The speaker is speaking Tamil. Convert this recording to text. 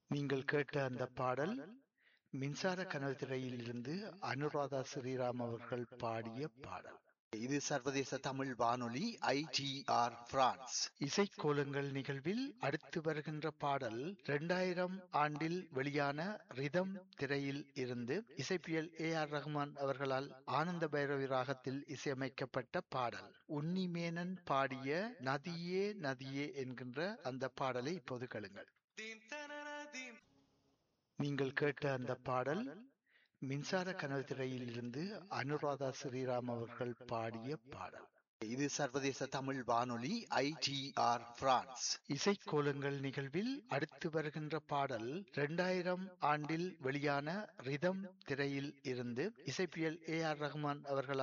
நீங்கள் கேட்ட அந்த பாடல் மின்சார கனல் திரையில் இருந்து அனுராதா ஸ்ரீராம் அவர்கள் பாடிய பாடல் இது சர்வதேச தமிழ் வானொலி ஐடிஆர் பிரான்ஸ் இசைக்கோலங்கள் நிகழ்வில் அடுத்து வருகின்ற பாடல் இரண்டாயிரம் ஆண்டில் வெளியான ரிதம் திரையில் இருந்து இசைப்பியல் ஏ ஆர் ரஹ்மான் அவர்களால் ஆனந்த பைரவி ராகத்தில் இசையமைக்கப்பட்ட பாடல் உன்னி மேனன் பாடிய நதியே நதியே என்கின்ற அந்த பாடலை இப்போது கேளுங்கள் நீங்கள் கேட்ட அந்த பாடல் மின்சார கனல் திரையில் இருந்து அனுராதா ஸ்ரீராம் அவர்கள் பாடிய பாடல் இது சர்வதேச தமிழ் வானொலி ஐடிஆர் பிரான்ஸ் இசைக்கோலங்கள் நிகழ்வில் அடுத்து வருகின்ற பாடல் இரண்டாயிரம் ஆண்டில் வெளியான ரிதம் திரையில் இருந்து இசைப்பியல் ஏ ஆர் ரஹ்மான் அவர்களால்